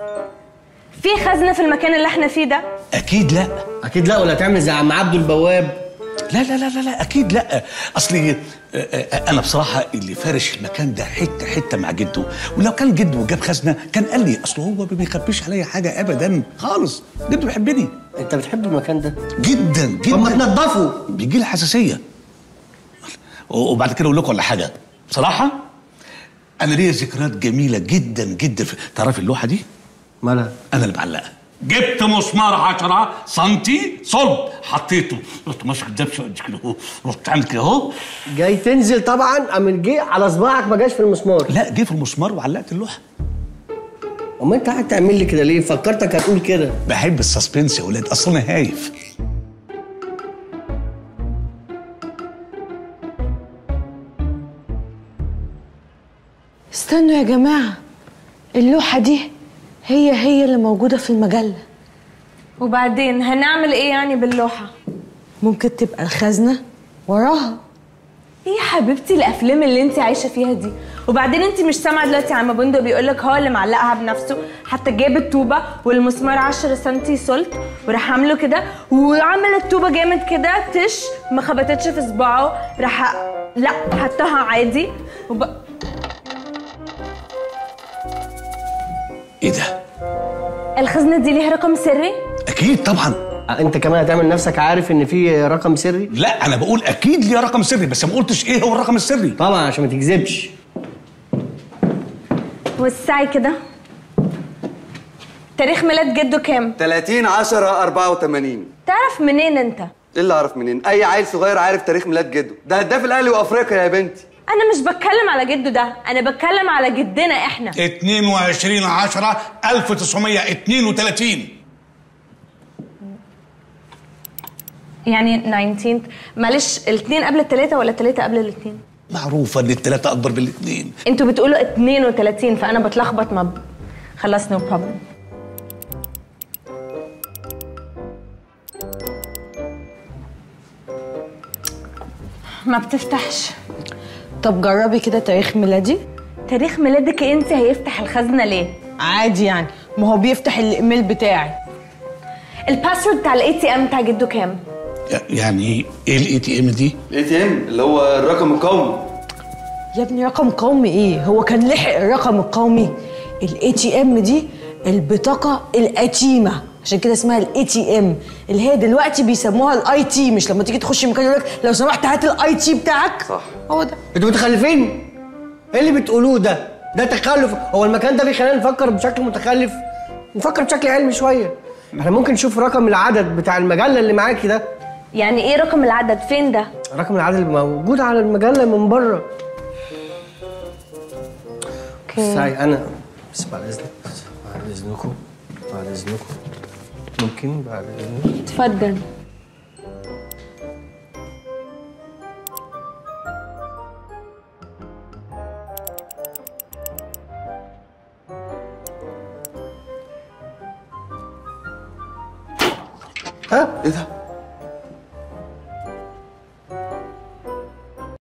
في خزنه في المكان اللي احنا فيه ده اكيد لا اكيد لا ولا تعمل زي عم عبده البواب لا لا لا لا, لا اكيد لا اصلي آه، آه، انا بصراحه اللي فارش المكان ده حته حته مع جده ولو كان جده جاب خزنه كان قال لي اصل هو ما بيخبيش عليا حاجه ابدا خالص جده بيحبني انت بتحب المكان ده جدا جدا طب ما تنضفه بيجي لي حساسيه وبعد كده اقول لكم على حاجه بصراحه انا ليا ذكريات جميله جدا جدا في تعرف اللوحه دي مالها انا اللي بعلقها جبت مسمار 10 سنتي صلب حطيته رحت ماسك الدبشه قد كده اهو رحت عامل كده اهو جاي تنزل طبعا قام جه على صباعك ما جاش في المسمار لا جه في المسمار وعلقت اللوحه امال انت قاعد تعمل لي كده ليه فكرتك هتقول كده بحب السسبنس يا ولاد اصل انا هايف استنوا يا جماعة اللوحة دي هي هي اللي موجودة في المجلة وبعدين هنعمل ايه يعني باللوحه ممكن تبقى الخزنة وراها ايه يا حبيبتي الافلام اللي انت عايشه فيها دي وبعدين انت مش سامعه دلوقتي عم بندق بيقول لك هو اللي معلقها بنفسه حتى جاب الطوبه والمسمار 10 سم سلط وراح عامله كده وعمل الطوبه جامد كده تش ما خبطتش في صباعه راح لا حطها عادي وب... ايه ده الخزنه دي ليها رقم سري اكيد طبعا انت كمان هتعمل نفسك عارف ان في رقم سري لا انا بقول اكيد ليه رقم سري بس ما قلتش ايه هو الرقم السري طبعا عشان ما تكذبش وسعي كده تاريخ ميلاد جده كام 30 10 84 تعرف منين انت ايه اللي اعرف منين اي عيل صغير عارف تاريخ ميلاد جده ده هداف الاهلي وافريقيا يا بنتي انا مش بتكلم على جده ده انا بتكلم على جدنا احنا 22 10 1932 يعني 19 معلش الاثنين قبل الثلاثة ولا الثلاثة قبل الاثنين؟ معروفه ان الثلاثه اكبر من الاثنين انتوا بتقولوا 32 فانا بتلخبط ما ب... خلاص نو بروبلم ما بتفتحش طب جربي كده تاريخ ميلادي تاريخ ميلادك انت هيفتح الخزنة ليه؟ عادي يعني ما هو بيفتح الايميل بتاعي الباسورد بتاع الاي تي ام بتاع جده كام؟ يعني ايه الاي تي ام دي الاي تي ام اللي هو الرقم القومي يا ابني رقم قومي ايه هو كان لحق الرقم القومي الاي تي ام دي البطاقه القديمه عشان كده اسمها الاي تي ام اللي هي دلوقتي بيسموها الاي تي مش لما تيجي تخش مكان يقول لك لو سمحت هات الاي تي بتاعك صح هو ده انتوا متخلفين ايه اللي بتقولوه ده ده تخلف هو المكان ده بيخلينا نفكر بشكل متخلف نفكر بشكل علمي شويه احنا ممكن نشوف رقم العدد بتاع المجله اللي معاكي ده يعني ايه رقم العدد فين ده؟ رقم العدد اللي موجود على المجله من بره ساي انا بس بعد اذنك بعد اذنكم بعد اذنكم ممكن بعد اذنك اتفضل ها ايه ده